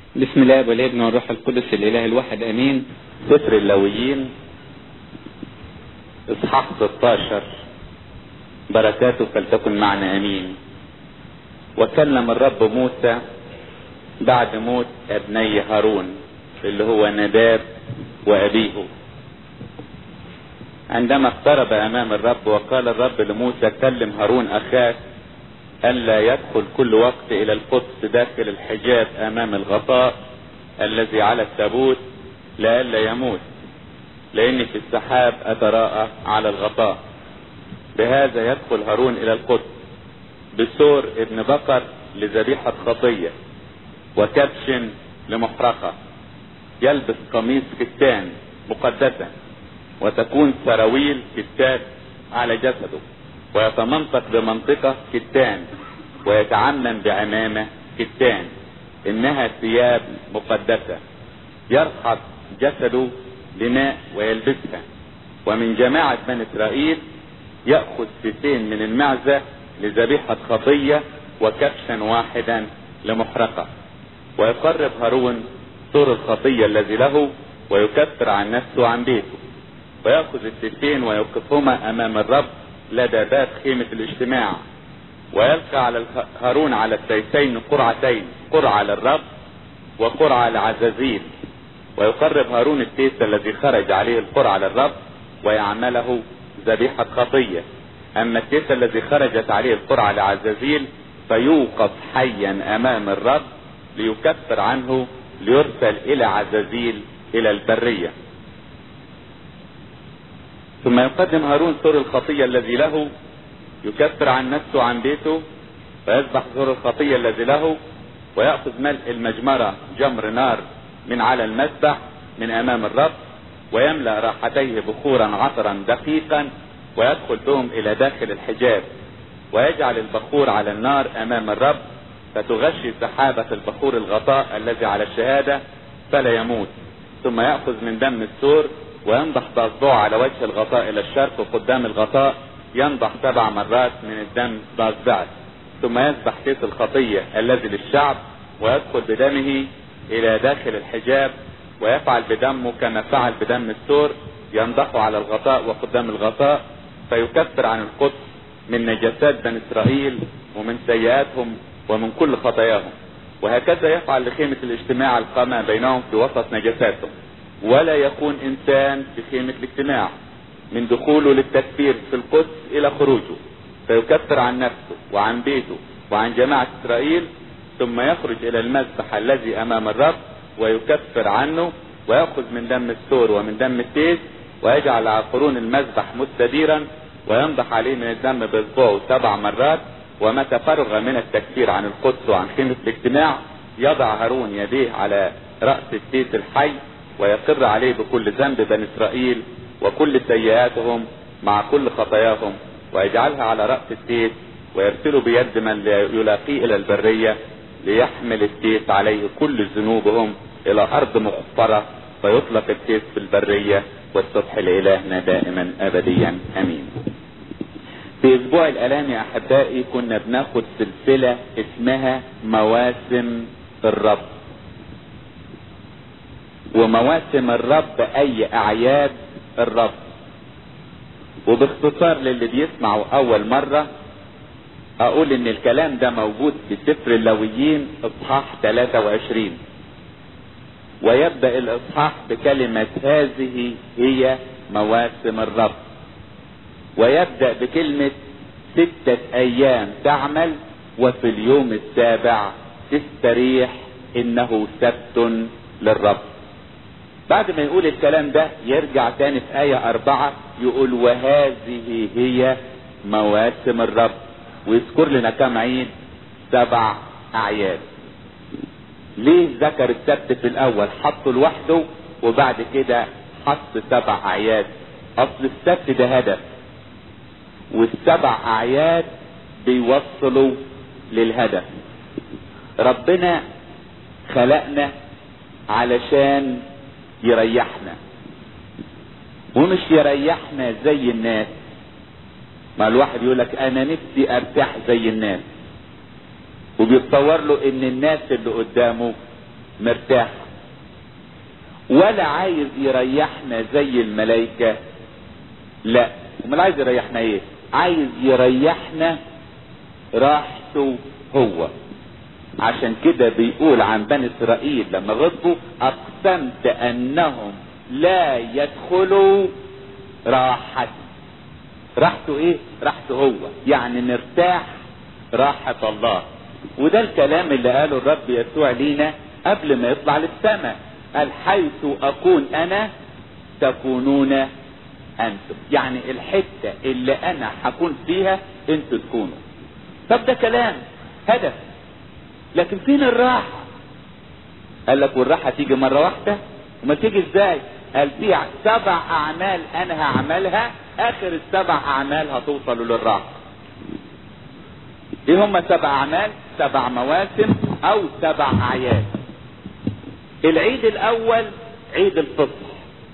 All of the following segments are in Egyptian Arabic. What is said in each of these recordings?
بسم الله والابن والروح القدس الاله الواحد امين سفر اللويين اصحاح 16 بركاته فلتكن معنا امين وكلم الرب موسى بعد موت ابني هارون اللي هو نداب وابيه عندما اقترب امام الرب وقال الرب لموسى كلم هارون اخاك ألا يدخل كل وقت إلى القدس داخل الحجاب أمام الغطاء الذي على التابوت لئلا يموت لأني في السحاب أتراءى على الغطاء بهذا يدخل هارون إلى القدس بسور ابن بقر لذبيحة خطية وكبش لمحرقة يلبس قميص كتان مقدسا وتكون سراويل كتان على جسده ويتمنطق بمنطقة كتان ويتعمم بعمامة كتان انها ثياب مقدسة يرحب جسده بماء ويلبسها ومن جماعة بني اسرائيل يأخذ سيسين من المعزة لذبيحة خطية وكبشا واحدا لمحرقة ويقرب هارون طور الخطية الذي له ويكفر عن نفسه وعن بيته ويأخذ السيسين ويوقفهما امام الرب لدى باب خيمة الاجتماع ويلقى على هارون على السيفين قرعتين قرعة للرب وقرعة لعزازيل ويقرب هارون التيس الذي خرج عليه القرعة للرب ويعمله ذبيحة خطية اما التيس الذي خرجت عليه القرعة لعزازيل فيوقف حيا امام الرب ليكفر عنه ليرسل الى عزازيل الى البريه ثم يقدم هارون سور الخطية الذي له يكفر عن نفسه عن بيته فيذبح سور الخطية الذي له ويأخذ ملء المجمرة جمر نار من على المذبح من أمام الرب ويملأ راحتيه بخورا عطرا دقيقا ويدخل بهم إلى داخل الحجاب ويجعل البخور على النار أمام الرب فتغشي سحابة البخور الغطاء الذي على الشهادة فلا يموت ثم يأخذ من دم السور وينضح باصبعه على وجه الغطاء الى الشرق وقدام الغطاء ينضح سبع مرات من الدم باصبعه ثم يذبح كيس الخطية الذي للشعب ويدخل بدمه الى داخل الحجاب ويفعل بدمه كما فعل بدم السور ينضح على الغطاء وقدام الغطاء فيكفر عن القدس من نجاسات بني اسرائيل ومن سيئاتهم ومن كل خطاياهم وهكذا يفعل لخيمة الاجتماع القامة بينهم في وسط نجاساتهم ولا يكون انسان في خيمة الاجتماع من دخوله للتكفير في القدس الى خروجه فيكفر عن نفسه وعن بيته وعن جماعة اسرائيل ثم يخرج الى المذبح الذي امام الرب ويكفر عنه ويأخذ من دم السور ومن دم التيس ويجعل على قرون المذبح مستديرا وينضح عليه من الدم باصبعه سبع مرات ومتى فرغ من التكفير عن القدس وعن خيمة الاجتماع يضع هارون يديه على رأس التيس الحي ويقر عليه بكل ذنب بني اسرائيل وكل سيئاتهم مع كل خطاياهم ويجعلها على رأس التيس ويرسل بيد من يلاقيه الى البرية ليحمل التيس عليه كل ذنوبهم الى ارض مغفرة فيطلق التيس في البرية والصبح لالهنا دائما ابديا امين في اسبوع الالام يا احبائي كنا بناخد سلسلة اسمها مواسم الرب ومواسم الرب اي اعياد الرب وباختصار للي بيسمعوا اول مرة اقول ان الكلام ده موجود في سفر اللويين اصحاح 23 ويبدأ الاصحاح بكلمة هذه هي مواسم الرب ويبدأ بكلمة ستة ايام تعمل وفي اليوم السابع تستريح انه سبت للرب بعد ما يقول الكلام ده يرجع تاني في آية أربعة يقول وهذه هي مواسم الرب ويذكر لنا كم عيد سبع أعياد ليه ذكر السبت في الأول حطه لوحده وبعد كده حط سبع أعياد أصل السبت ده هدف والسبع أعياد بيوصلوا للهدف ربنا خلقنا علشان يريحنا ومش يريحنا زي الناس ما الواحد يقول لك انا نفسي ارتاح زي الناس وبيتصور له ان الناس اللي قدامه مرتاح ولا عايز يريحنا زي الملائكة لا امال عايز يريحنا ايه عايز يريحنا راحته هو عشان كده بيقول عن بني اسرائيل لما غضبوا اقسمت انهم لا يدخلوا راحتي راحته ايه راحته هو يعني نرتاح راحة الله وده الكلام اللي قاله الرب يسوع لينا قبل ما يطلع للسماء قال حيث اكون انا تكونون انتم يعني الحتة اللي انا هكون فيها انتوا تكونوا طب ده كلام هدف لكن فين الراحة قال لك والراحة تيجي مرة واحدة وما تيجي ازاي قال في سبع اعمال انا هعملها اخر السبع اعمال هتوصلوا للراحة ايه هم سبع اعمال سبع مواسم او سبع اعياد العيد الاول عيد الفطر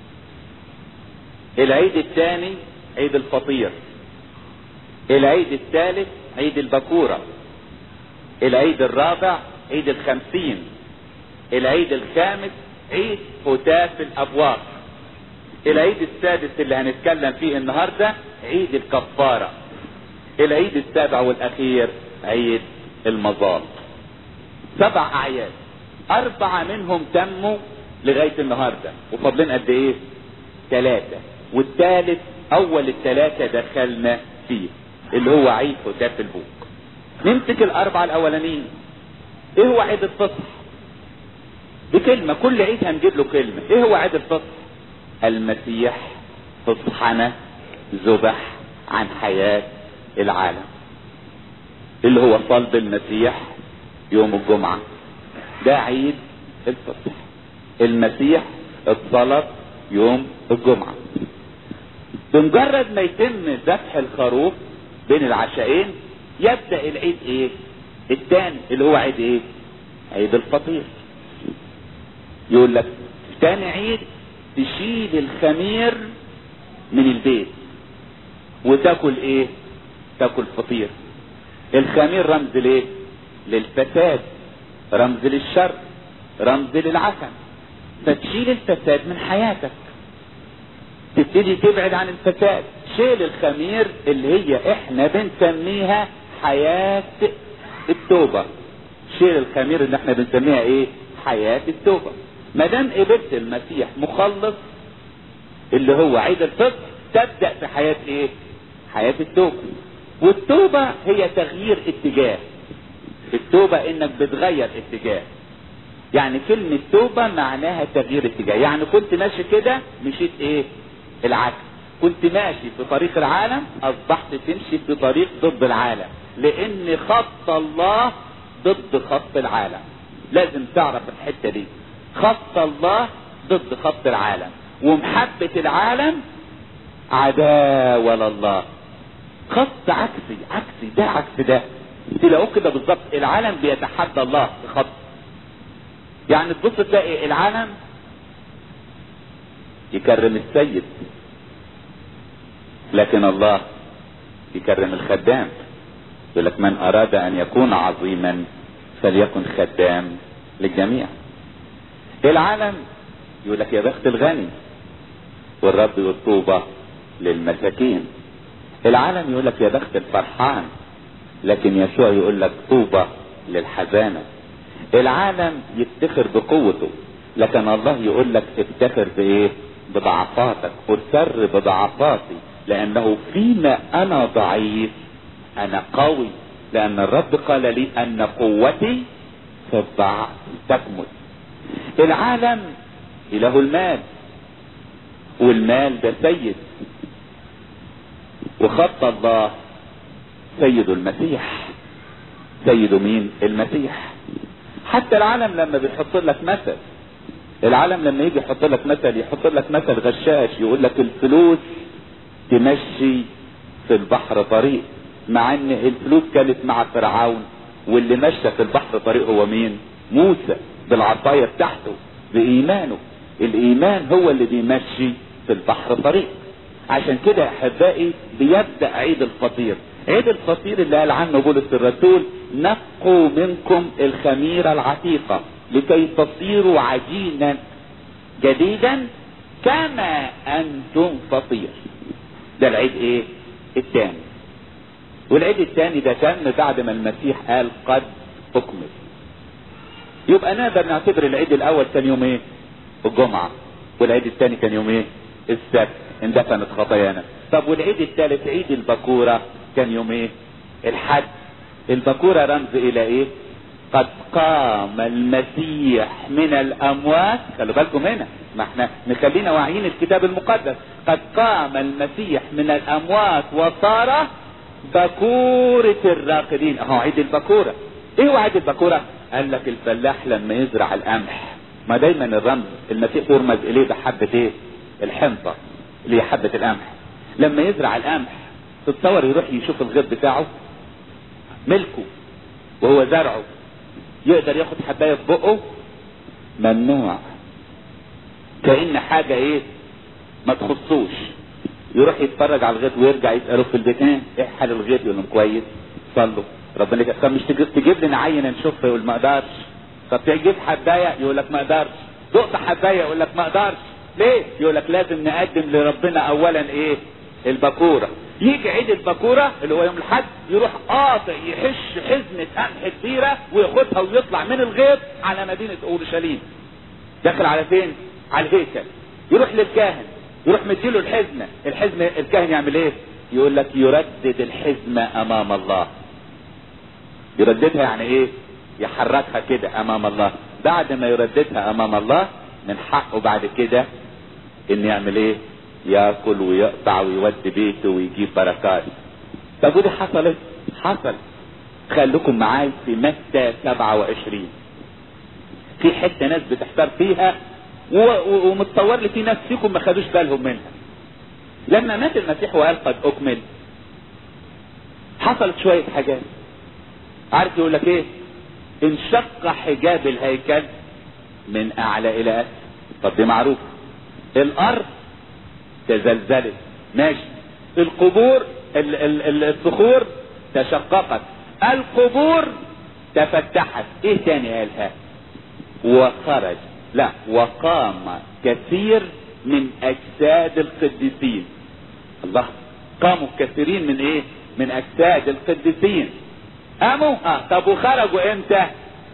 العيد الثاني عيد الفطير العيد الثالث عيد البكورة العيد الرابع عيد الخمسين العيد الخامس عيد هتاف الابواب العيد السادس اللي هنتكلم فيه النهاردة عيد الكفارة العيد السابع والاخير عيد المظال سبع اعياد اربعة منهم تموا لغاية النهاردة وفاضلين قد ايه ثلاثة والثالث اول الثلاثة دخلنا فيه اللي هو عيد هتاف البوق نمسك الاربعة الاولانيين ايه هو عيد الفصح بكلمة كل عيد هنجيب له كلمة ايه هو عيد الفصح المسيح فصحنا ذبح عن حياة العالم اللي هو صلب المسيح يوم الجمعة ده عيد الفصح المسيح اتصلب يوم الجمعة بمجرد ما يتم ذبح الخروف بين العشاءين يبدأ العيد ايه الثاني اللي هو عيد ايه عيد الفطير يقول لك تاني عيد تشيل الخمير من البيت وتاكل ايه تاكل فطير الخمير رمز ليه للفساد رمز للشر رمز للعفن فتشيل الفساد من حياتك تبتدي تبعد عن الفساد شيل الخمير اللي هي احنا بنسميها حياة التوبة شيل الخمير اللي احنا بنسميها ايه حياة التوبة ما دام قبلت المسيح مخلص اللي هو عيد الفطر تبدأ في حياة ايه حياة التوبة والتوبة هي تغيير اتجاه التوبة انك بتغير اتجاه يعني كلمة توبة معناها تغيير اتجاه يعني كنت ماشي كده مشيت ايه العكس كنت ماشي في طريق العالم اصبحت تمشي في طريق ضد العالم لان خط الله ضد خط العالم لازم تعرف الحتة دي خط الله ضد خط العالم ومحبة العالم عداوة لله خط عكسي عكسي ده عكس ده تلاقوه كده بالظبط العالم بيتحدى الله في خط يعني تبص تلاقي العالم يكرم السيد لكن الله يكرم الخدام يقول لك من اراد ان يكون عظيما فليكن خدام للجميع العالم يقول لك يا بخت الغني والرب يقول طوبى للمساكين العالم يقول لك يا بخت الفرحان لكن يسوع يقول لك طوبى للحزانه العالم يفتخر بقوته لكن الله يقول لك افتخر بايه بضعفاتك وسر بضعفاتي لانه فيما انا ضعيف انا قوي لان الرب قال لي ان قوتي في الضعف تكمل العالم له المال والمال ده سيد وخط الله سيد المسيح سيد مين المسيح حتى العالم لما بيحط لك مثل العالم لما يجي يحط لك مثل يحط لك مثل غشاش يقول لك الفلوس تمشي في البحر طريق مع ان الفلوس كانت مع فرعون واللي مشى في البحر طريق هو مين موسى بالعصاية بتاعته بإيمانه الإيمان هو اللي بيمشي في البحر طريق عشان كده يا أحبائي بيبدأ عيد الفطير عيد الفطير اللي قال عنه بولس الرسول نقوا منكم الخميرة العتيقة لكي تصيروا عجينا جديدا كما انتم فطير ده العيد ايه الثاني والعيد الثاني ده تم بعد ما المسيح قال قد اكمل يبقى نقدر نعتبر العيد الاول كان يوم ايه الجمعة والعيد الثاني كان يوم ايه السبت اندفنت خطايانا طب والعيد الثالث عيد البكورة كان يوم ايه الحد البكورة رمز الى ايه قد قام المسيح من الاموات خلوا بالكم هنا ما احنا نخلينا واعيين الكتاب المقدس قد قام المسيح من الاموات وصار بكورة الراقدين اهو عيد البكورة ايه هو عيد البكورة قال لك الفلاح لما يزرع القمح ما دايما الرمز المسيح يرمز اليه بحبة ايه الحنطة اللي هي حبة القمح لما يزرع القمح تتصور يروح يشوف الغيط بتاعه ملكه وهو زرعه يقدر ياخد حباية في بقه ممنوع كأن حاجة ايه ما تخصوش يروح يتفرج على الغيط ويرجع يسأله في البيت ايه ايه حال الغيط يقول لهم كويس صلوا ربنا يجب. طب مش تجيب, تجيب لنا عينة نشوفها يقول ما اقدرش طب تجيب حباية يقول لك ما اقدرش دقت حباية يقول لك ما اقدرش ليه يقول لك لازم نقدم لربنا اولا ايه البكورة يجي عيد البكورة اللي هو يوم الحد يروح قاطع يحش حزمة قمح كبيرة وياخدها ويطلع من الغيط على مدينة اورشليم داخل على فين على الهيكل يروح للكاهن يروح مديله الحزمة الحزمة الكاهن يعمل ايه يقول لك يردد الحزمة امام الله يرددها يعني ايه يحركها كده امام الله بعد ما يرددها امام الله من حقه بعد كده ان يعمل ايه ياكل ويقطع ويودي بيته ويجيب بركات طب ودي حصلت حصل خليكم معاي في متى 27 في حته ناس بتحتار فيها و- و- ومتصور لي في ناس فيكم ما خدوش بالهم منها لما مات المسيح وقال قد اكمل حصلت شويه حاجات عارف يقول لك ايه انشق حجاب الهيكل من اعلى الى اسفل طب دي معروف الارض تزلزلت ماشي القبور ال- ال- ال- الصخور تشققت القبور تفتحت ايه تاني قالها وخرج لا وقام كثير من اجساد القديسين الله قاموا كثيرين من ايه من اجساد القديسين قاموا اه طب وخرجوا امتى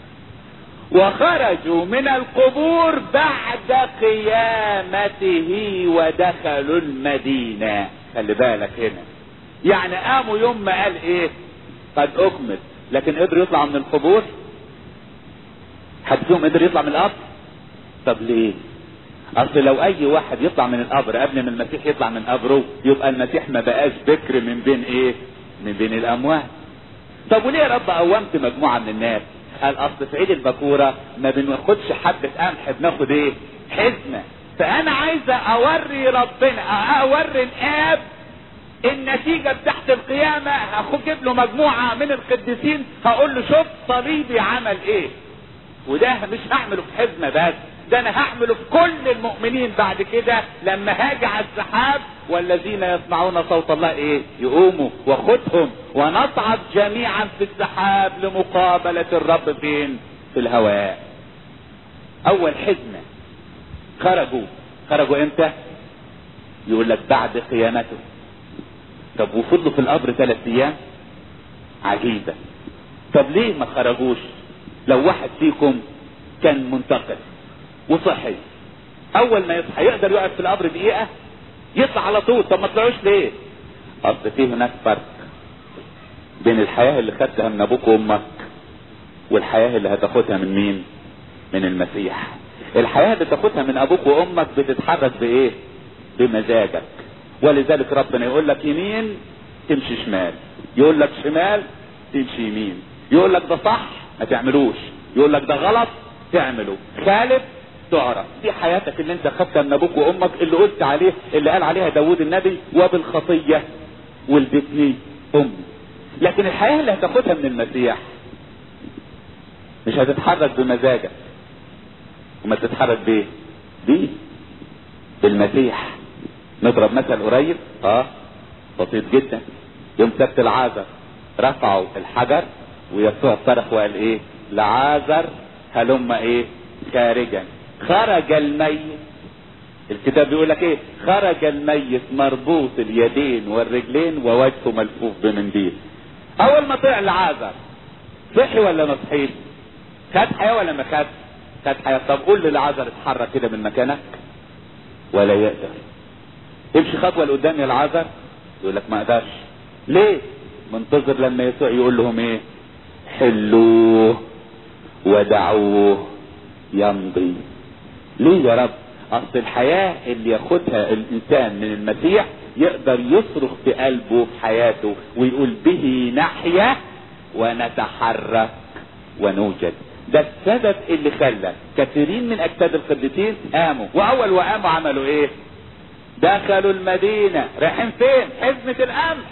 وخرجوا من القبور بعد قيامته ودخلوا المدينة خلي بالك هنا يعني قاموا يوم ما قال ايه قد اكمل لكن قدروا يطلعوا من القبور حد فيهم قدر يطلع من القبر طب ليه اصل لو اي واحد يطلع من القبر قبل ما المسيح يطلع من قبره يبقى المسيح ما بقاش بكر من بين ايه من بين الاموات طب وليه يا رب قومت مجموعه من الناس قال اصل في عيد البكوره ما بناخدش حبه قمح بناخد ايه حزمه فانا عايزه اوري ربنا اوري الاب النتيجة بتاعت القيامة هاخد له مجموعة من القديسين هقول له شوف صليبي عمل ايه وده مش هعمله في حزمة بس ده انا هعمله في كل المؤمنين بعد كده لما هاجي على السحاب والذين يسمعون صوت الله ايه يقوموا واخدهم ونصعد جميعا في السحاب لمقابلة الرب فين في الهواء اول حزمة خرجوا خرجوا امتى يقول لك بعد قيامته طب وفضلوا في القبر ثلاث ايام عجيبة طب ليه ما خرجوش لو واحد فيكم كان منتقل وصحي اول ما يصحى يقدر يقعد في القبر دقيقة يطلع على طول طب ما طلعوش ليه اصل في هناك فرق بين الحياة اللي خدتها من ابوك وامك والحياة اللي هتاخدها من مين من المسيح الحياة اللي تاخدها من ابوك وامك بتتحرك بايه بمزاجك ولذلك ربنا يقول لك يمين تمشي شمال يقول لك شمال تمشي يمين يقول لك ده صح ما تعملوش يقول لك ده غلط تعمله خالف تعرف دي حياتك اللي انت خدتها من ابوك وامك اللي قلت عليه اللي قال عليها داود النبي وبالخطية والبتني امي لكن الحياة اللي هتاخدها من المسيح مش هتتحرك بمزاجك وما تتحرك بايه بيه بالمسيح نضرب مثل قريب اه بسيط جدا يوم سبت العازر رفعوا الحجر ويسوع صرخ وقال ايه لعازر هلم ايه خارجا خرج الميت الكتاب بيقول لك ايه خرج الميت مربوط اليدين والرجلين ووجهه ملفوف بمنديل اول ما طلع العازر صحي ولا ما صحيش خد حياه ولا ما خد خد حياه طب قول للعازر اتحرك كده من مكانك ولا يقدر امشي خطوه لقدام يا العازر يقول لك ما اقدرش ليه منتظر لما يسوع يقول لهم ايه حلوه ودعوه يمضي ليه يا رب اصل الحياة اللي ياخدها الانسان من المسيح يقدر يصرخ في قلبه في حياته ويقول به نحيا ونتحرك ونوجد ده السبب اللي خلى كثيرين من اجساد القديسين قاموا واول وقاموا عملوا ايه دخلوا المدينة رايحين فين حزمة القمح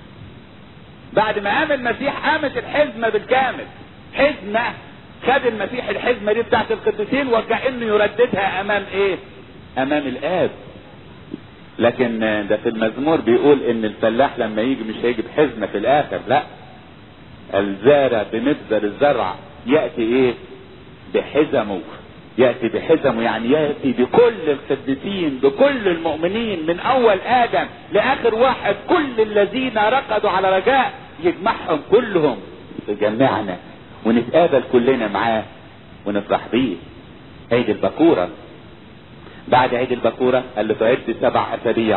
بعد ما قام المسيح قامت الحزمة بالكامل حزمة خد المسيح الحزمة دي بتاعت القديسين وجع انه يرددها امام ايه امام الاب لكن ده في المزمور بيقول ان الفلاح لما يجي مش هيجي بحزمة في الاخر لا الزارع بمبذر الزرع يأتي ايه بحزمه يأتي بحزمه يعني يأتي بكل القديسين بكل المؤمنين من اول ادم لاخر واحد كل الذين رقدوا على رجاء يجمعهم كلهم يجمعنا ونتقابل كلنا معاه ونفرح بيه عيد البكورة بعد عيد البكورة قال له تعد سبع اسابيع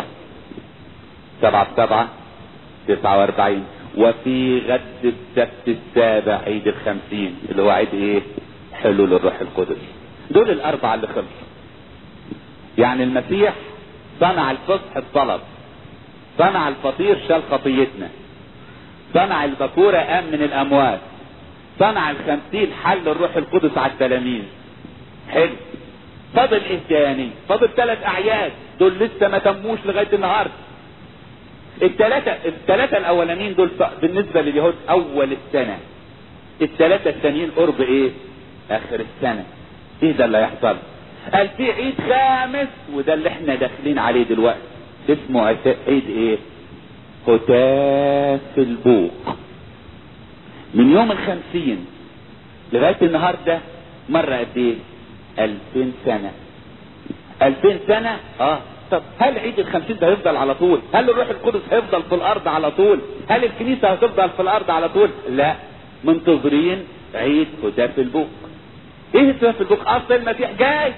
سبعة بسبعة تسعة واربعين وفي غد السبت السابع عيد الخمسين اللي هو عيد ايه حلول الروح القدس دول الاربعة اللي خلصوا يعني المسيح صنع الفصح الطلب صنع الفطير شال خطيتنا صنع البكورة قام من الاموات صنع الخمسين حل الروح القدس على التلاميذ حلو فاضل ايه تاني فاضل ثلاث اعياد دول لسه ما تموش لغايه النهارده الثلاثه الثلاثه الاولانيين دول بالنسبه لليهود اول السنه الثلاثه الثانيين قرب ايه اخر السنه ايه ده اللي هيحصل قال في عيد خامس وده اللي احنا داخلين عليه دلوقتي اسمه عيد ايه هتاف البوق من يوم الخمسين لغاية النهاردة مرة قد ايه الفين سنة الفين سنة اه طب هل عيد الخمسين ده هيفضل على طول هل الروح القدس هيفضل في الارض على طول هل الكنيسة هتفضل في الارض على طول لا منتظرين عيد هتاف البوق ايه هتاف البوق اصل المسيح جاي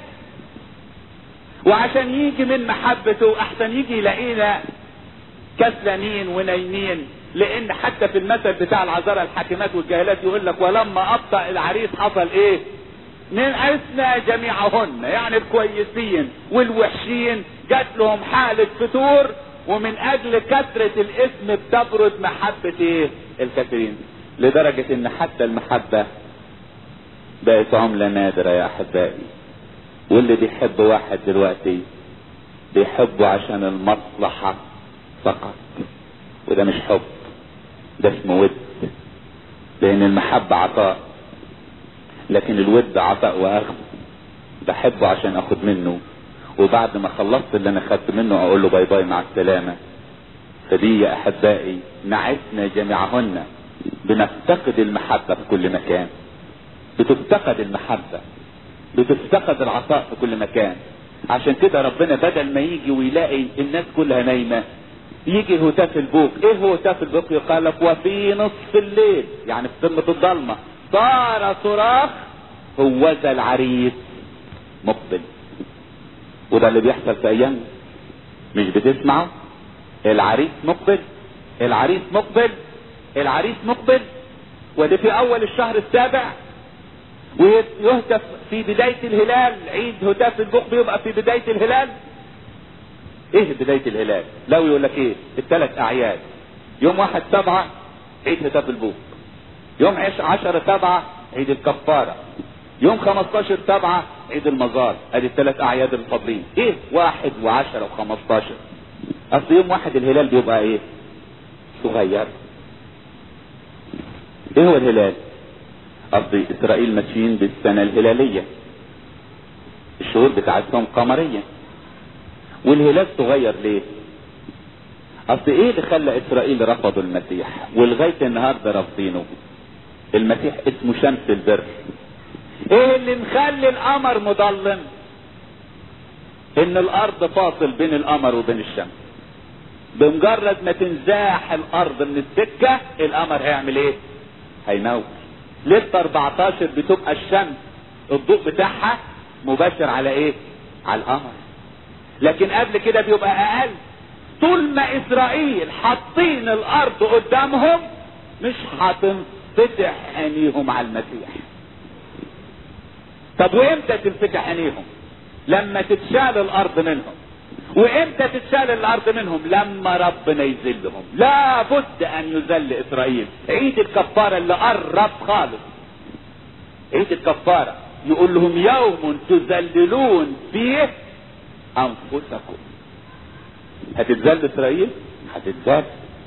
وعشان يجي من محبته احسن يجي يلاقينا كسلانين ونايمين لان حتى في المثل بتاع العذارى الحاكمات والجاهلات يقول لك ولما ابطا العريس حصل ايه ننعسنا جميعهن يعني الكويسين والوحشين جات لهم حالة فتور ومن اجل كثرة الاسم بتبرد محبة ايه الكثيرين لدرجة ان حتى المحبة بقت عملة نادرة يا احبائي واللي بيحب واحد دلوقتي بيحبه عشان المصلحة فقط وده مش حب ده اسمه ود لان المحبة عطاء لكن الود عطاء واخذ بحبه عشان اخد منه وبعد ما خلصت اللي انا خدت منه اقول له باي باي مع السلامة فدي يا احبائي نعسنا جميعهن بنفتقد المحبة في كل مكان بتفتقد المحبة بتفتقد العطاء في كل مكان عشان كده ربنا بدل ما يجي ويلاقي الناس كلها نايمة يجي هتاف البوق ايه هو هتاف البوق يقال لك وفي نصف الليل يعني في قمة الضلمة صار صراخ هو ذا العريس مقبل وده اللي بيحصل في ايام مش بتسمعوا العريس مقبل العريس مقبل العريس مقبل وده في اول الشهر السابع ويهتف في بداية الهلال عيد هتاف البوق بيبقى في بداية الهلال ايه بداية الهلال لو يقول لك ايه الثلاث اعياد يوم واحد سبعة عيد هتاف البوق يوم عش عشرة سبعة عيد الكفارة يوم خمستاشر سبعة عيد المزار ادي الثلاث اعياد الفاضلين ايه واحد وعشرة وخمستاشر اصل يوم واحد الهلال بيبقى ايه صغير ايه هو الهلال قصدي اسرائيل ماشيين بالسنة الهلالية الشهور بتاعتهم قمرية والهلال صغير ليه اصل ايه اللي خلى اسرائيل رفضوا المسيح ولغاية النهاردة رافضينه المسيح اسمه شمس البر ايه اللي مخلي القمر مضلم ان الارض فاصل بين القمر وبين الشمس بمجرد ما تنزاح الارض من السكة القمر هيعمل ايه هينور ليلة 14 بتبقى الشمس الضوء بتاعها مباشر على ايه على القمر لكن قبل كده بيبقى اقل طول ما اسرائيل حاطين الارض قدامهم مش هتنفتح عينيهم على المسيح طب وامتى تنفتح عينيهم لما تتشال الارض منهم وامتى تتشال الارض منهم لما ربنا يذلهم لا بد ان يذل اسرائيل عيد الكفارة اللي قرب خالص عيد الكفارة يقول لهم يوم تذللون فيه انفسكم هتتذل اسرائيل هتتذل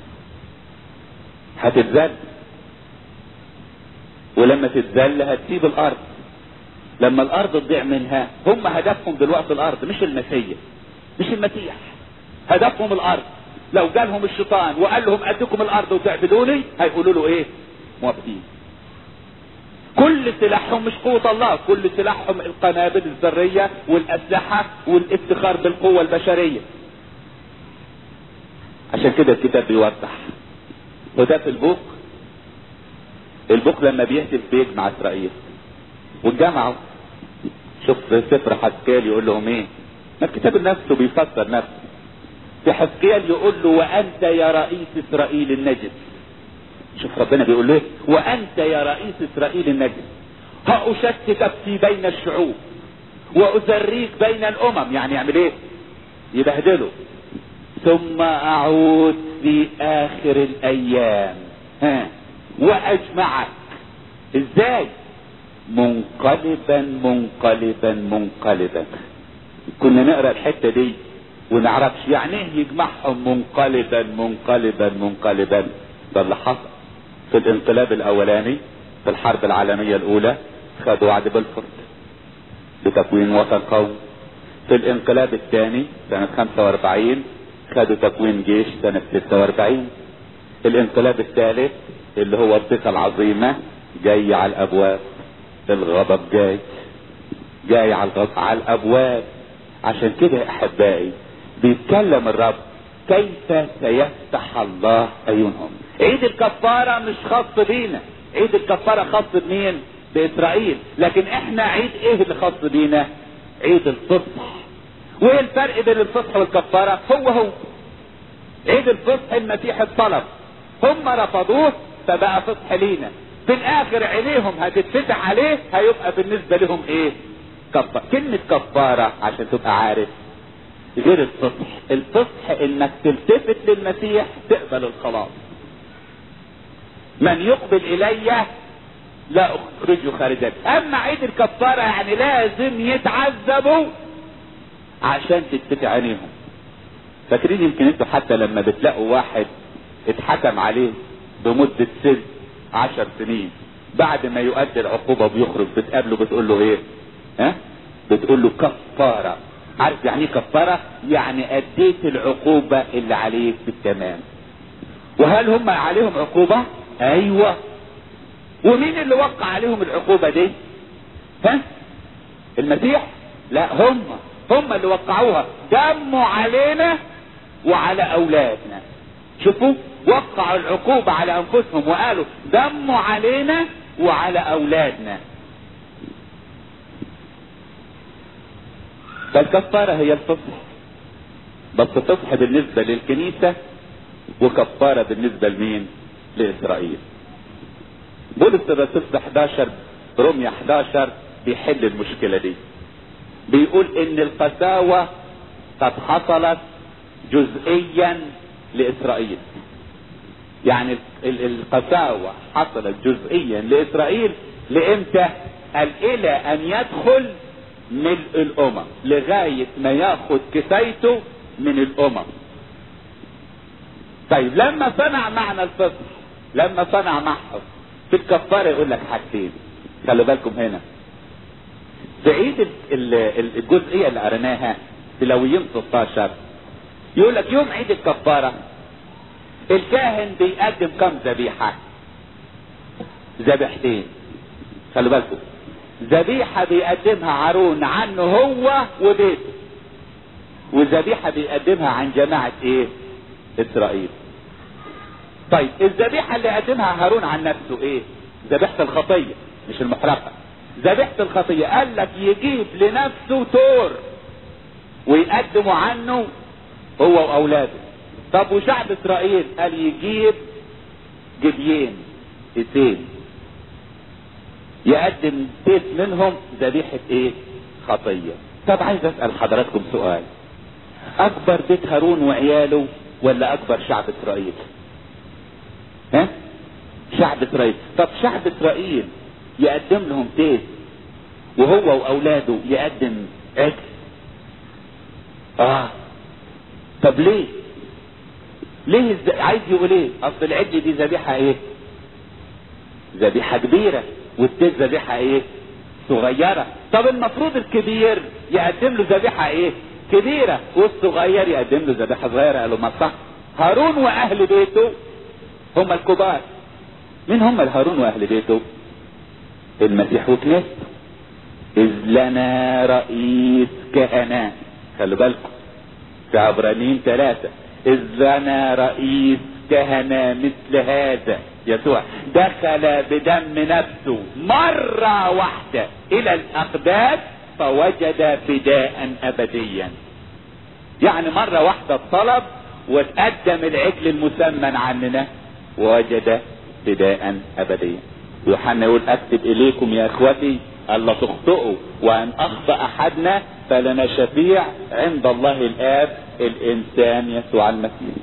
هتتذل ولما تتذل هتسيب الارض لما الارض تضيع منها هم هدفهم دلوقتي الارض مش المسيح مش المسيح هدفهم الارض لو جالهم الشيطان وقال لهم اديكم الارض وتعبدوني هيقولوا له ايه موافقين كل سلاحهم مش قوة الله كل سلاحهم القنابل الذرية والاسلحة والافتخار بالقوة البشرية عشان كده الكتاب بيوضح وده في البوق البوق لما بيهتف بيجمع اسرائيل واتجمعوا شوف سفر حسكال يقول لهم ايه ما الكتاب نفسه بيفسر نفسه في حسكيال يقول له وانت يا رئيس اسرائيل النجس شوف ربنا بيقول له ايه وانت يا رئيس اسرائيل النجس هاشتتك في بين الشعوب وازريك بين الامم يعني يعمل ايه يبهدله ثم اعود في اخر الايام ها واجمعك ازاي منقلبا منقلبا منقلبا كنا نقرا الحته دي ونعرفش يعني ايه يجمعهم منقلبا منقلبا منقلبا ده اللي حصل في الانقلاب الاولاني في الحرب العالميه الاولى خدوا وعد بلفورد بتكوين وطن قومي في الانقلاب الثاني سنة 45 خدوا تكوين جيش سنة 46 الانقلاب الثالث اللي هو الضيقة العظيمة جاي على الابواب الغضب جاي جاي على الغضب على الابواب عشان كده يا احبائي بيتكلم الرب كيف سيفتح الله عيونهم عيد الكفارة مش خاص بينا عيد الكفارة خاص بمين باسرائيل لكن احنا عيد ايه اللي خاص بينا عيد الفصح وايه الفرق بين الفصح والكفارة هو هو عيد الفصح المسيح الطلب هم رفضوه فبقى فصح لينا في الاخر عينيهم هتتفتح عليه هيبقى بالنسبة لهم ايه كفارة كلمة كفارة عشان تبقى عارف غير الفصح الفصح انك تلتفت للمسيح تقبل الخلاص من يقبل الي لا اخرجه خارجا اما عيد الكفارة يعني لازم يتعذبوا عشان تتفتح عينيهم فاكرين يمكن انتوا حتى لما بتلاقوا واحد اتحكم عليه بمدة سن عشر سنين بعد ما يؤدي العقوبة بيخرج بتقابله بتقول له ايه ها بتقول له كفارة عارف يعني ايه كفارة يعني اديت العقوبة اللي عليك بالتمام وهل هم عليهم عقوبة ايوه ومين اللي وقع عليهم العقوبة دي ها المسيح لا هم هم اللي وقعوها دموا علينا وعلى اولادنا شوفوا وقعوا العقوبة على انفسهم وقالوا دموا علينا وعلى اولادنا فالكفارة هي الفصح بس فصح بالنسبة للكنيسة وكفارة بالنسبة لمين لإسرائيل بولس الرسول في 11 رومية 11 بيحل المشكلة دي بيقول ان القساوة قد حصلت جزئيا لإسرائيل يعني القساوة حصلت جزئيا لإسرائيل لإمتى قال إلى أن يدخل ملء الامم لغاية ما ياخد كفايته من الامم طيب لما صنع معنى الفصح لما صنع معهم في الكفارة يقول لك حاجتين خلوا بالكم هنا في عيد الجزئية اللي قريناها في لويين 16 يقول لك يوم عيد الكفارة الكاهن بيقدم كم ذبيحة ذبيحتين خلوا بالكم ذبيحة بيقدمها هارون عنه هو وبيته وذبيحة بيقدمها عن جماعة ايه اسرائيل طيب الذبيحة اللي قدمها هارون عن نفسه ايه ذبيحة الخطية مش المحرقة ذبيحة الخطية قال لك يجيب لنفسه تور ويقدم عنه هو واولاده طب وشعب اسرائيل قال يجيب جديين اثنين يقدم بيت منهم ذبيحة ايه خطية طب عايز اسأل حضراتكم سؤال اكبر بيت هارون وعياله ولا اكبر شعب اسرائيل ها شعب اسرائيل طب شعب اسرائيل يقدم لهم بيت وهو واولاده يقدم عجل اه طب ليه ليه الز... عايز يقول ايه اصل العجل دي ذبيحه ايه ذبيحه كبيره والتيت ذبيحه ايه صغيره طب المفروض الكبير يقدم له ذبيحه ايه كبيره والصغير يقدم له ذبيحه صغيره قالوا ما صح هارون واهل بيته هم الكبار مين هم الهارون واهل بيته المسيح وكنيسته اذ لنا رئيس كهنه خلوا بالكم في عبرانيين ثلاثة إذ لنا رئيس كهنة مثل هذا يسوع دخل بدم نفسه مرة واحدة إلى الأقداس فوجد فداء أبديا يعني مرة واحدة الطلب وتقدم العجل المسمن عننا ووجد فداء أبديا يوحنا يقول أكتب إليكم يا إخوتي ألا تخطئوا وأن أخطأ أحدنا فلنا شفيع عند الله الآب الإنسان يسوع المسيح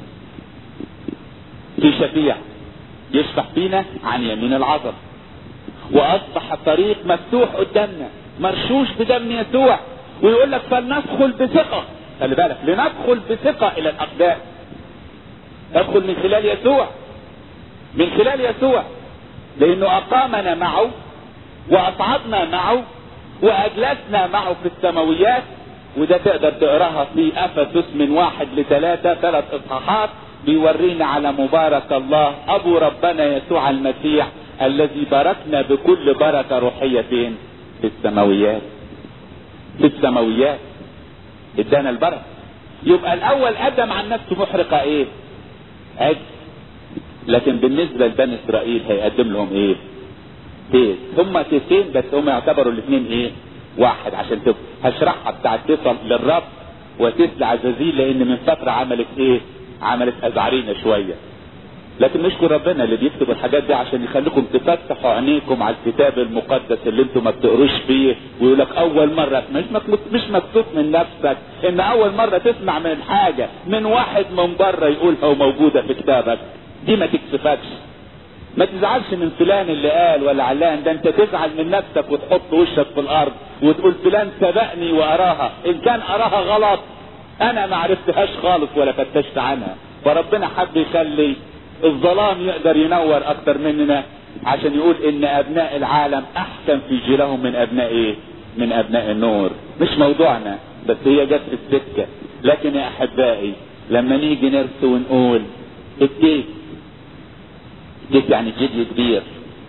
في شفيع يشفع فينا عن يمين العظم وأصبح الطريق مفتوح قدامنا مرشوش بدم يسوع ويقول لك فلندخل بثقة خلي بالك لندخل بثقة إلى الأقدام ندخل من خلال يسوع من خلال يسوع لأنه أقامنا معه وأصعدنا معه واجلسنا معه في السماويات وده تقدر تقراها في افسس من واحد لثلاثة ثلاث اصحاحات بيورينا على مبارك الله ابو ربنا يسوع المسيح الذي باركنا بكل بركة روحية فين في السماويات في السماويات ادانا البركة يبقى الاول قدم عن نفسه محرقة ايه عجل لكن بالنسبة لبني اسرائيل هيقدم لهم ايه تيس هم تيسين بس هم يعتبروا الاثنين ايه واحد عشان تبقى هشرحها بتاع تصل للرب وتيس لعزازيل لان من فترة عملت ايه عملت ازعرينا شوية لكن نشكر ربنا اللي بيكتب الحاجات دي عشان يخليكم تفتحوا عينيكم على الكتاب المقدس اللي انتم ما بتقروش فيه ويقول لك اول مرة مش مكتوب مش مكتوب من نفسك ان اول مرة تسمع من حاجة من واحد من بره يقولها وموجودة في كتابك دي ما تكسفكش ما تزعلش من فلان اللي قال ولا علان ده انت تزعل من نفسك وتحط وشك في الارض وتقول فلان سبقني واراها ان كان اراها غلط انا ما عرفتهاش خالص ولا فتشت عنها فربنا حب يخلي الظلام يقدر ينور اكتر مننا عشان يقول ان ابناء العالم احسن في جيلهم من ابناء ايه من ابناء النور مش موضوعنا بس هي جت في السكة لكن يا احبائي لما نيجي نرسو ونقول الديك ديك يعني جدي كبير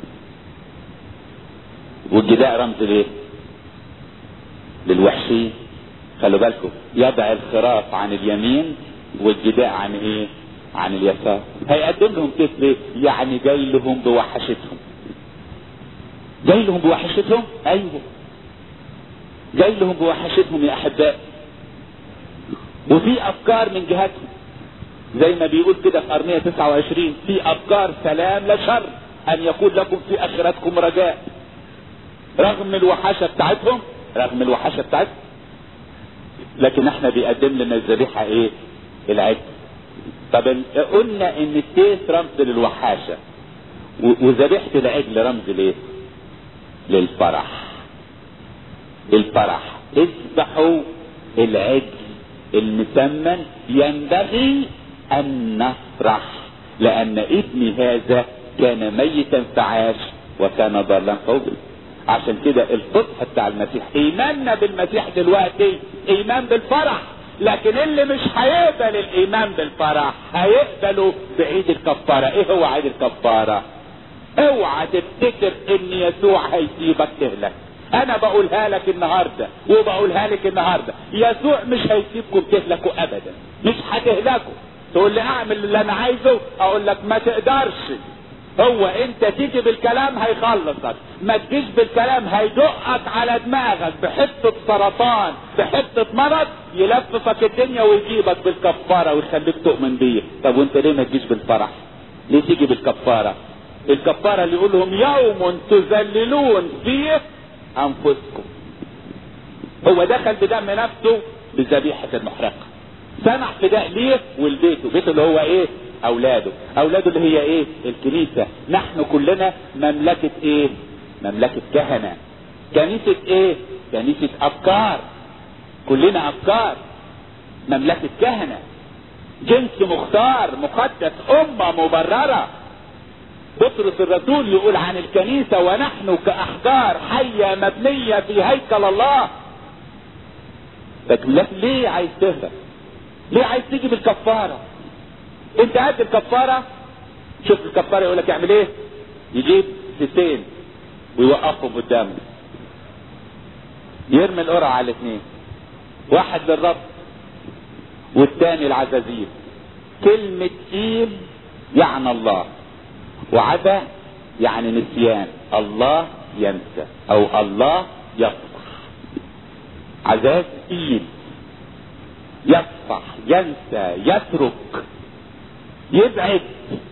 والجداء رمز ليه للوحشين خلوا بالكم يضع الخراف عن اليمين والجداء عن ايه عن اليسار هيقدم لهم كيف ليه يعني جاي لهم بوحشتهم جاي لهم بوحشتهم ايوه جاي لهم بوحشتهم يا احباء وفي افكار من جهتهم زي ما بيقول كده في ارمية 29 في افكار سلام لا شر ان يكون لكم في اخرتكم رجاء رغم الوحشة بتاعتهم رغم الوحشة بتاعتهم لكن احنا بيقدم لنا الذبيحة ايه العجل طب قلنا ان التيس رمز للوحاشة وذبيحة العجل رمز ليه للفرح الفرح اذبحوا العجل المسمن ينبغي ان نفرح لان ابني هذا كان ميتا فعاش وكان ضالا فوجد عشان كده الفصح بتاع المسيح ايماننا بالمسيح دلوقتي ايمان بالفرح لكن اللي مش هيقبل الايمان بالفرح هيقبله بعيد الكفاره ايه هو عيد الكفاره اوعى تفتكر ان يسوع هيسيبك تهلك انا بقولها لك النهارده وبقولها لك النهارده يسوع مش هيسيبكم تهلكوا ابدا مش هتهلكوا تقول لي اعمل اللي انا عايزه اقول لك ما تقدرش هو انت تيجي بالكلام هيخلصك ما تجيش بالكلام هيدقك على دماغك بحته سرطان بحته مرض يلففك الدنيا ويجيبك بالكفاره ويخليك تؤمن بيه طب وانت ليه ما تجيش بالفرح ليه تيجي بالكفاره الكفاره اللي يقول لهم يوم تذللون فيه انفسكم هو دخل بدم نفسه بذبيحه المحرقه سمح فداء ليه ولبيته بيته اللي هو ايه اولاده اولاده اللي هي ايه الكنيسة نحن كلنا مملكة ايه مملكة كهنة كنيسة ايه كنيسة افكار كلنا افكار مملكة كهنة جنس مختار مقدس امة مبررة بطرس الرسول يقول عن الكنيسة ونحن كأحجار حية مبنية في هيكل الله لكن ليه عايز تهرب ليه عايز تيجي بالكفاره انت قد الكفاره شوف الكفاره يقول لك يعمل ايه يجيب ستين ويوقفهم قدامه يرمي القرعه على الاثنين واحد للرب والثاني العزازيل كلمة إيل يعني الله وعدا يعني نسيان الله ينسى أو الله يصفح عزاز إيل يصفح ينسى يترك يبعد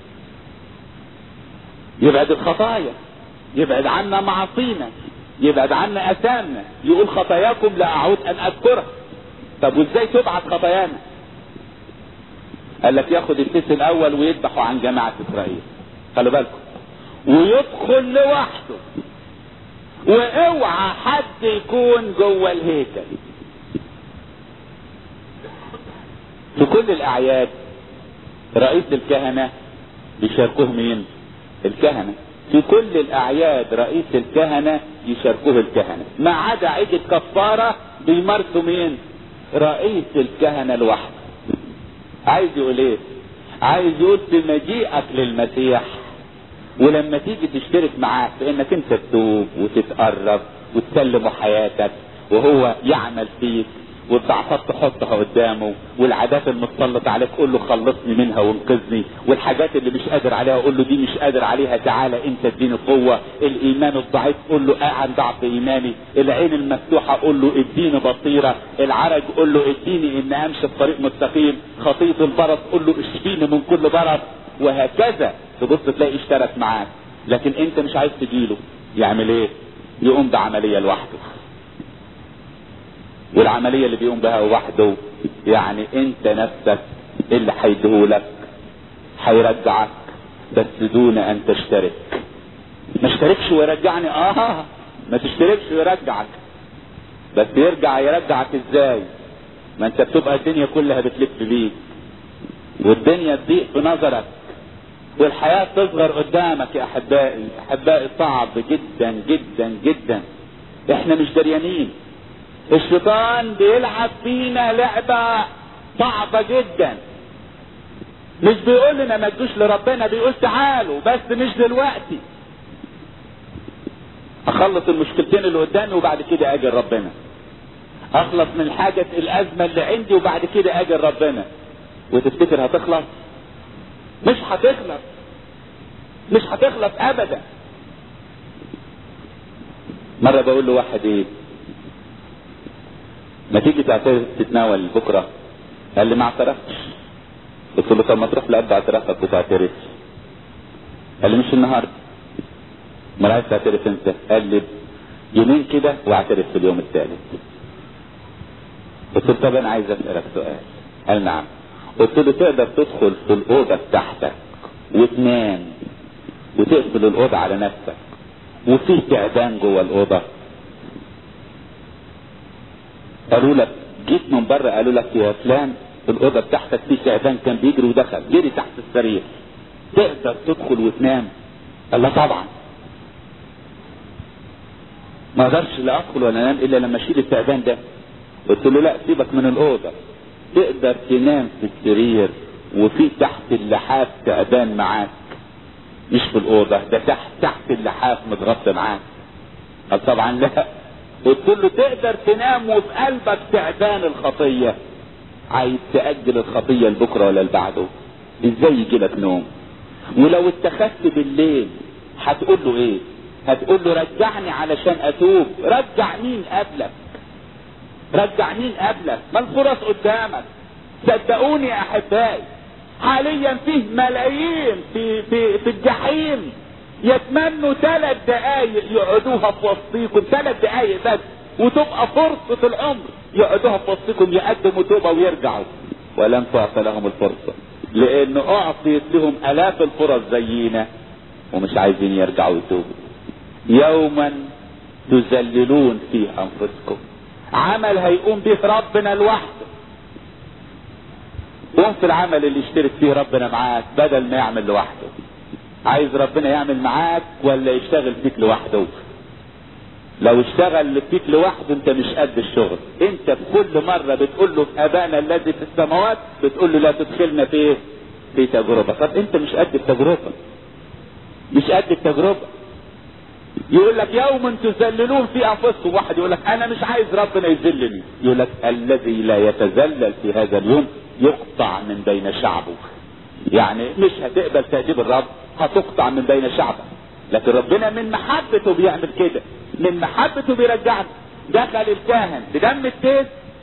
يبعد الخطايا يبعد عنا معاصينا يبعد عنا اثامنا يقول خطاياكم لا اعود ان اذكرها طب وازاي تبعد خطايانا قال لك ياخد الفيس الاول ويذبحه عن جماعه اسرائيل خلوا بالكم ويدخل لوحده واوعى حد يكون جوه الهيكل في كل الاعياد رئيس الكهنة بيشاركوه مين الكهنة في كل الاعياد رئيس الكهنة يشاركوه الكهنة ما عدا عيد الكفارة بيمارسوا مين رئيس الكهنة لوحده عايز يقول ايه عايز يقول بمجيئك للمسيح ولما تيجي تشترك معاه في انك انت تتوب وتتقرب وتسلم حياتك وهو يعمل فيك والضعفات تحطها قدامه والعادات المتسلطة عليك قول له خلصني منها وانقذني والحاجات اللي مش قادر عليها قول له دي مش قادر عليها تعالى انت اديني قوة الايمان الضعيف قول له اعن ضعف ايماني العين المفتوحة قول له اديني بصيرة العرج قول له اديني ان امشي في طريق مستقيم خطية البرص قول له اشفيني من كل برص وهكذا تبص تلاقي اشترك معاك لكن انت مش عايز تجيله يعمل ايه يقوم بعملية لوحده والعملية اللي بيقوم بها وحده يعني انت نفسك اللي هيديهولك هيرجعك بس دون ان تشترك ما اشتركش ويرجعني اه ما تشتركش ويرجعك بس يرجع يرجعك ازاي ما انت بتبقى الدنيا كلها بتلف بيك والدنيا تضيق في نظرك والحياة تصغر قدامك يا احبائي احبائي صعب جدا جدا جدا احنا مش دريانين الشيطان بيلعب فينا لعبة صعبة جدا مش بيقول لنا ما تجوش لربنا بيقول تعالوا بس مش دلوقتي اخلص المشكلتين اللي قدامي وبعد كده اجي ربنا اخلص من حاجة الازمة اللي عندي وبعد كده اجي ربنا وتفتكر هتخلص مش هتخلص مش هتخلص ابدا مرة بقول له واحد ايه ما تيجي تعترف تتناول بكرة قال لي ما اعترفتش قلت له طب ما تروح لأب اعترافك وتعترف قال لي مش النهارده ما عايز تعترف انت قال لي يومين كده واعترف في اليوم الثالث قلت له طب انا عايز اسالك سؤال قال نعم قلت له تقدر تدخل في الاوضه بتاعتك وتنام وتقفل الاوضه على نفسك وفيه تعبان جوه الاوضه قالوا لك جيت من بره قالوا لك يا فلان في الاوضه بتاعتك في تعبان كان بيجري ودخل جري تحت السرير تقدر تدخل وتنام قال لا طبعا ما اقدرش لا ادخل ولا انام الا لما اشيل التعبان ده قلت له لا سيبك من الاوضه تقدر تنام في السرير وفي تحت اللحاف تعبان معاك مش في الاوضه ده تحت تحت اللحاف متغطى معاك قال طبعا لا قلت له تقدر تنام وفي قلبك تعبان الخطية عايز تأجل الخطية لبكرة ولا لبعده ازاي يجي لك نوم ولو اتخذت بالليل هتقول له ايه هتقول له رجعني علشان اتوب رجع مين قبلك رجع مين قبلك ما الفرص قدامك صدقوني يا احبائي حاليا فيه ملايين في في في الجحيم يتمنوا ثلاث دقايق يقعدوها في وسطيكم ثلاث دقايق بس وتبقى فرصة العمر يقعدوها في وسطكم يقدموا توبة ويرجعوا ولم تعطى لهم الفرصة لان اعطيت لهم الاف الفرص زينا ومش عايزين يرجعوا يتوبوا يوما تذللون فيه انفسكم عمل هيقوم به ربنا لوحده قوم في العمل اللي يشترك فيه ربنا معاك بدل ما يعمل لوحده عايز ربنا يعمل معاك ولا يشتغل فيك لوحده لو اشتغل فيك لوحده انت مش قد الشغل انت في كل مرة بتقول له في ابانا الذي في السماوات بتقول له لا تدخلنا في ايه في تجربة طب انت مش قد التجربة مش قد التجربة يقول لك يوم تذللون في انفسكم واحد يقول لك انا مش عايز ربنا يذلني يقول لك الذي لا يتذلل في هذا اليوم يقطع من بين شعبه يعني مش هتقبل تأديب الرب هتقطع من بين شعبك لكن ربنا من محبته بيعمل كده من محبته بيرجعنا دخل الكاهن بدم التيس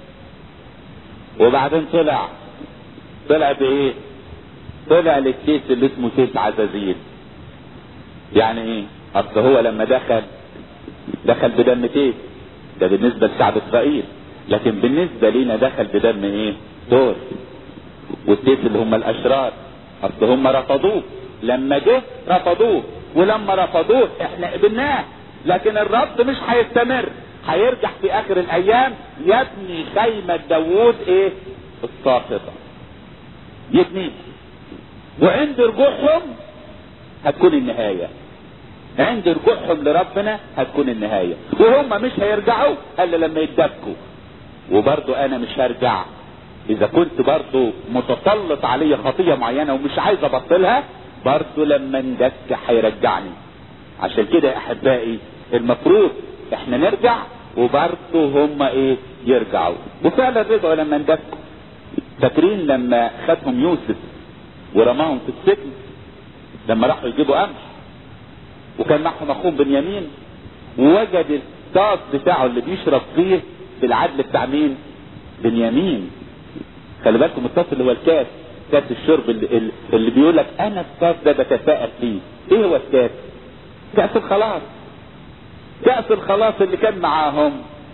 وبعدين طلع طلع بايه طلع للتيس اللي اسمه تيس عزازيل يعني ايه اصل هو لما دخل دخل بدم تيس ده بالنسبة لشعب اسرائيل لكن بالنسبة لينا دخل بدم ايه دور والتيس اللي هم الاشرار اصل هم رفضوه لما جه رفضوه ولما رفضوه احنا قبلناه لكن الرفض مش هيستمر هيرجع في اخر الايام يبني خيمة داوود ايه الساقطة يبني وعند رجوعهم هتكون النهاية عند رجوعهم لربنا هتكون النهاية وهم مش هيرجعوا الا لما يتدبكوا وبرضو انا مش هرجع اذا كنت برضو متسلط علي خطية معينة ومش عايز ابطلها برضو لما اندك هيرجعني عشان كده يا احبائي المفروض احنا نرجع وبرضه هم ايه يرجعوا وفعلا رجعوا لما اندكوا فاكرين لما خدهم يوسف ورماهم في السجن لما راحوا يجيبوا قمح وكان معهم اخوهم بنيامين ووجد الطاس بتاعه اللي بيشرب فيه في العدل بتاع مين بنيامين خلي بالكم الطاس اللي هو الكاس كاس الشرب اللي, اللي بيقول لك انا الطاس ده بتفائل فيه ايه هو الكاس كاس الخلاص كاس الخلاص اللي كان معاهم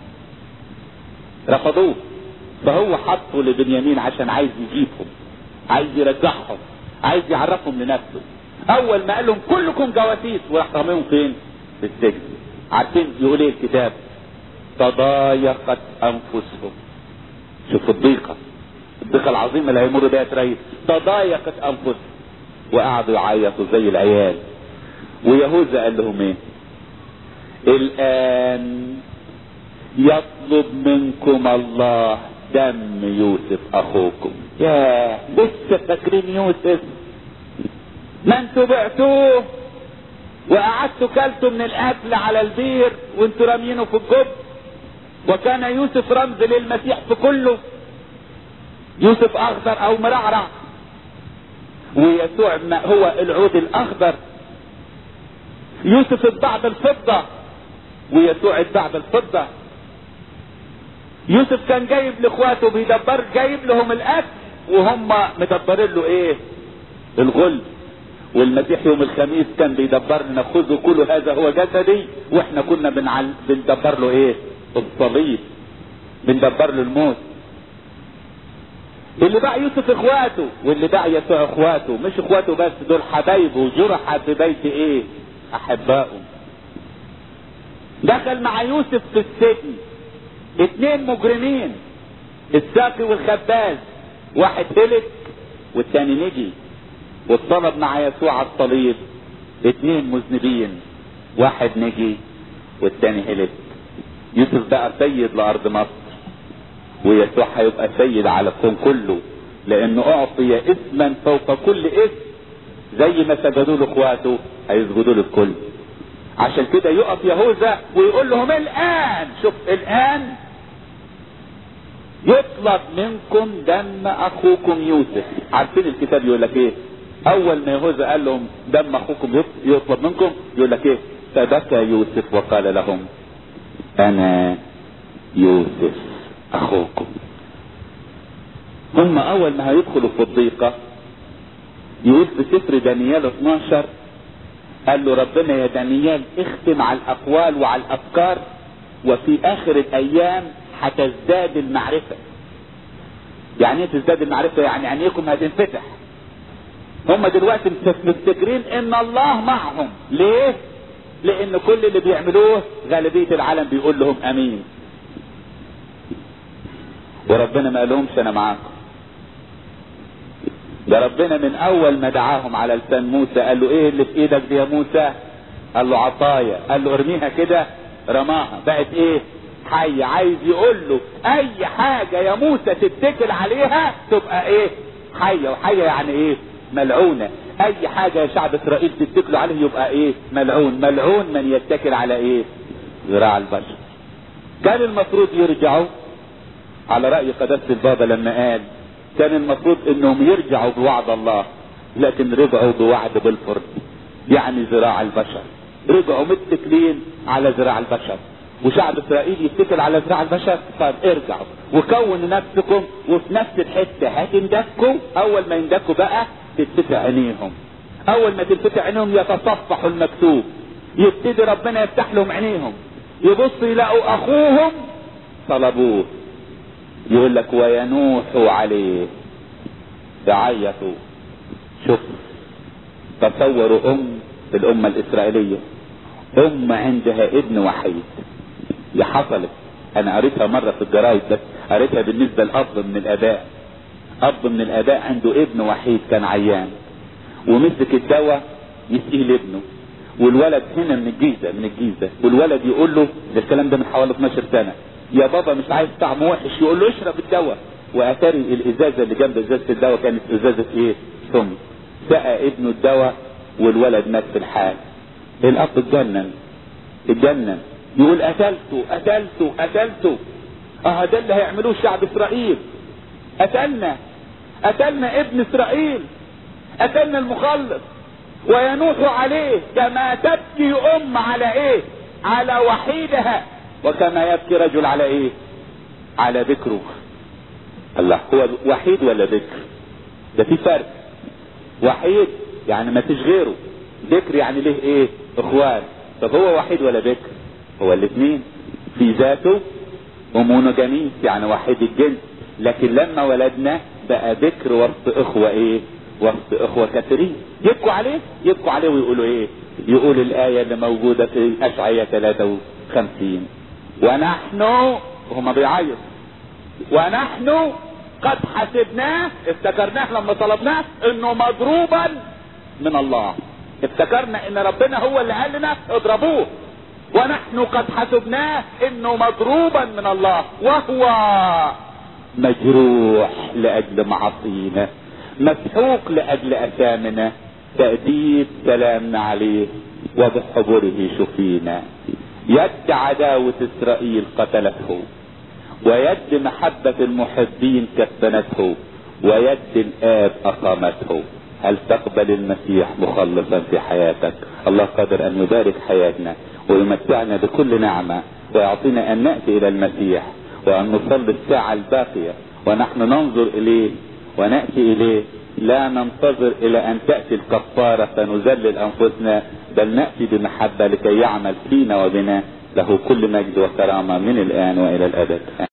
رفضوه فهو حطه لبنيامين عشان عايز يجيبهم عايز يرجعهم عايز يعرفهم لنفسه اول ما قال لهم كلكم جواسيس وراح رميهم فين في السجن عارفين يقول ايه الكتاب تضايقت انفسهم شوفوا الضيقه الضيقه العظيمه اللي هيمر بيها تريس تضايقت انفسهم وقعدوا يعيطوا زي العيال ويهوذا قال لهم ايه الان يطلب منكم الله دم يوسف اخوكم يا لسه فاكرين يوسف ما انتوا بعتوه وقعدتوا كلتوا من الاكل على البير وانتوا رامينه في الجب وكان يوسف رمز للمسيح في كله يوسف اخضر او مرعرع ويسوع ما هو العود الاخضر يوسف اتباع بالفضة ويسوع اتباع بالفضة يوسف كان جايب لاخواته بيدبر جايب لهم الاكل وهم مدبرين له ايه الغل والمسيح يوم الخميس كان بيدبر لنا خذوا كل هذا هو جسدي واحنا كنا بنعل... بندبر له ايه الصليب بندبر له الموت اللي باع يوسف اخواته واللي باع يسوع اخواته مش اخواته بس دول حبايبه جرح في بيت ايه احبائه دخل مع يوسف في السجن اتنين مجرمين الساقي والخباز واحد هلك والتاني نجي واتصلب مع يسوع على الصليب اتنين مذنبين واحد نجي والتاني هلك يوسف بقى سيد لارض مصر ويسوع هيبقى سيد على الكون كله لانه اعطي اسما فوق كل اسم زي ما سجدوا له اخواته هيسجدوا له الكل عشان كده يقف يهوذا ويقول لهم الان شوف الان يطلب منكم دم اخوكم يوسف عارفين الكتاب يقول لك ايه اول ما يهوذا قال لهم دم اخوكم يطلب منكم يقول لك ايه فبكى يوسف وقال لهم انا يوسف اخوكم هم اول ما هيدخلوا في الضيقة يقول في سفر دانيال 12 قال له ربنا يا دانيال اختم على الاقوال وعلى الافكار وفي اخر الايام هتزداد المعرفة يعني ايه تزداد المعرفة يعني عينيكم هتنفتح هم دلوقتي مفتكرين ان الله معهم ليه لان كل اللي بيعملوه غالبية العالم بيقول لهم امين وربنا ما قالهمش انا معاكم ده ربنا من اول ما دعاهم على لسان موسى قال له ايه اللي في ايدك دي يا موسى قال له عطايا قال له ارميها كده رماها بقت ايه حي عايز يقول له اي حاجة يا موسى تتكل عليها تبقى ايه حية وحية يعني ايه ملعونة اي حاجة يا شعب اسرائيل تتكلوا عليه يبقى ايه ملعون ملعون من يتكل على ايه ذراع البشر كان المفروض يرجعوا على رأي قداسة البابا لما قال كان المفروض انهم يرجعوا بوعد الله لكن رجعوا بوعد بالفرد يعني ذراع البشر رجعوا متكلين على ذراع البشر وشعب اسرائيل يتكل على ذراع البشر طب ارجعوا وكونوا نفسكم وفي نفس الحته هتندكوا اول ما يندكوا بقى تتفتح عينيهم اول ما تتفتح عينيهم يتصفحوا المكتوب يبتدي ربنا يفتح لهم عينيهم يبصوا يلاقوا اخوهم طلبوه يقول لك وينوحوا عليه يعيطوا شوف تصوروا ام الامه الاسرائيليه ام عندها ابن وحيد دي حصلت انا قريتها مرة في الجرايد بس قريتها بالنسبة لاب من الاباء اب من الاباء عنده ابن وحيد كان عيان ومسك الدواء يسقيه لابنه والولد هنا من الجيزة من الجيزة والولد يقول له ده الكلام ده من حوالي 12 سنة يا بابا مش عايز طعم وحش يقول له اشرب الدواء واتاري الازازة اللي جنب ازازة الدواء كانت ازازة ايه سم سقى ابنه الدواء والولد مات في الحال الاب اتجنن اتجنن يقول قتلته قتلته قتلته اه ده اللي هيعملوه شعب اسرائيل قتلنا قتلنا ابن اسرائيل قتلنا المخلص وينوح عليه كما تبكي ام على ايه على وحيدها وكما يبكي رجل على ايه على بكره الله هو وحيد ولا بكر ده في فرق وحيد يعني ما فيش غيره بكر يعني ليه ايه اخوان طب هو وحيد ولا بكر هو الاثنين في ذاته ومونوجاميس يعني وحيد الجنس لكن لما ولدنا بقى بكر وسط اخوة ايه وسط اخوة كثيرين يبكوا عليه يبكوا عليه ويقولوا ايه يقول الآية اللي موجودة في أشعية 53 ونحن هما بيعيط ونحن قد حسبناه افتكرناه لما طلبناه انه مضروبا من الله افتكرنا ان ربنا هو اللي قال لنا اضربوه ونحن قد حسبناه انه مضروبا من الله وهو مجروح لاجل معاصينا مسحوق لاجل اثامنا تأديب سلامنا عليه وبحبره شفينا يد عداوة اسرائيل قتلته ويد محبة المحبين كفنته ويد الاب اقامته هل تقبل المسيح مخلصا في حياتك الله قادر ان يبارك حياتنا ويمتعنا بكل نعمة ويعطينا ان نأتي الى المسيح وان نصلي الساعة الباقية ونحن ننظر اليه ونأتي اليه لا ننتظر الى ان تأتي الكفارة فنذلل انفسنا بل نأتي بمحبة لكي يعمل فينا وبنا له كل مجد وكرامة من الان والى الابد